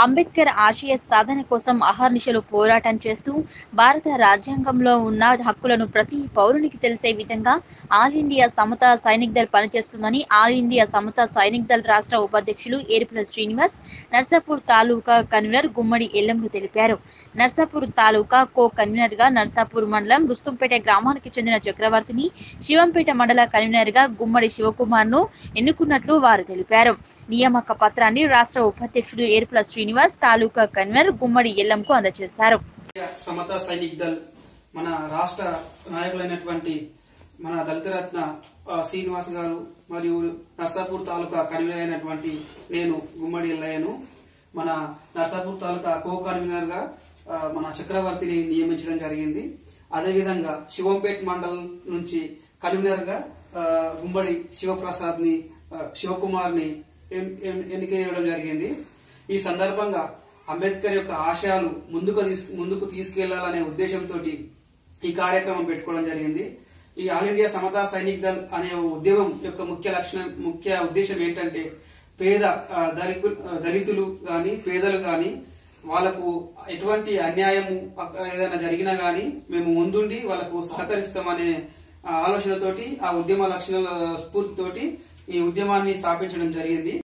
అంబేద్కర్ ఆశయ సాధన కోసం అహర్నిశలు పోరాటం చేస్తూ భారత రాజ్యాంగంలో ఉన్న హక్కులను ప్రతి పౌరునికి తెలిసే విధంగా ఆల్ ఇండియా సమతా సైనిక్ దళ్ పనిచేస్తుందని ఆల్ ఇండియా సమతా సైనిక్ దళ్ రాష్ట్ర ఉపాధ్యక్షులు ఏర్పుల శ్రీనివాస్ నర్సాపూర్ తాలూకా కన్వీనర్ గుమ్మడి ఎల్లంలు తెలిపారు నర్సాపూర్ తాలూకా కో కన్వీనర్ గా నర్సాపూర్ మండలం రుస్తుంపేట గ్రామానికి చెందిన చక్రవర్తిని శివంపేట మండల కన్వీనర్ గా గుమ్మడి శివకుమార్ ను ఎన్నుకున్నట్లు వారు తెలిపారు నియామక పత్రాన్ని రాష్ట్ర ఉపాధ్యక్షుడు ఏర్పుల శ్రీనివాస్ తాలూకా కన్వీనర్ గుమ్మడి ఎల్లంకు అందజేశారు సమతా సైనిక్ దళ్ మన రాష్ట్ర నాయకులైనటువంటి మన దళితరత్న ఆ, శ్రీనివాస్ గారు మరియు నర్సాపూర్ తాలూకా కన్వీనర్ అయినటువంటి నేను గుమ్మడి ఎల్లయ్యను మన నర్సాపూర్ తాలూకా కో కన్వీనర్ గా ఆ, మన చక్రవర్తిని నియమించడం జరిగింది అదేవిధంగా శివంపేట్ మండలం నుంచి కన్వీనర్ గా ఆ, గుమ్మడి శివప్రసాద్ ని ఆ, శివకుమార్ ని ఎన్- ఎన్- ఎన్నిక చేయడం జరిగింది ఈ సందర్భంగా అంబేద్కర్ యొక్క ఆశయాలు ముందుకు తీసు- ముందుకు తీసుకెళ్లాలనే ఉద్దేశంతో ఈ కార్యక్రమం పెట్టుకోవడం జరిగింది ఈ ఆల్ ఇండియా సమతా సైనిక్ దళ్ అనే ఉద్యమం యొక్క ముఖ్య లక్షణం ముఖ్య ఉద్దేశం ఏంటంటే పేద ఆ, దళితు- ఆ, దళితులు గాని పేదలు గాని వాళ్ళకు ఎటువంటి అన్యాయము పక్క- ఏదైనా జరిగినా గాని మేము ముందుండి వాళ్ళకు సహకరిస్తామనే ఆ, ఆలోచనతోటి ఆ ఉద్యమ లక్షణాల స్ఫూర్తితోటి ఈ ఉద్యమాన్ని స్థాపించడం జరిగింది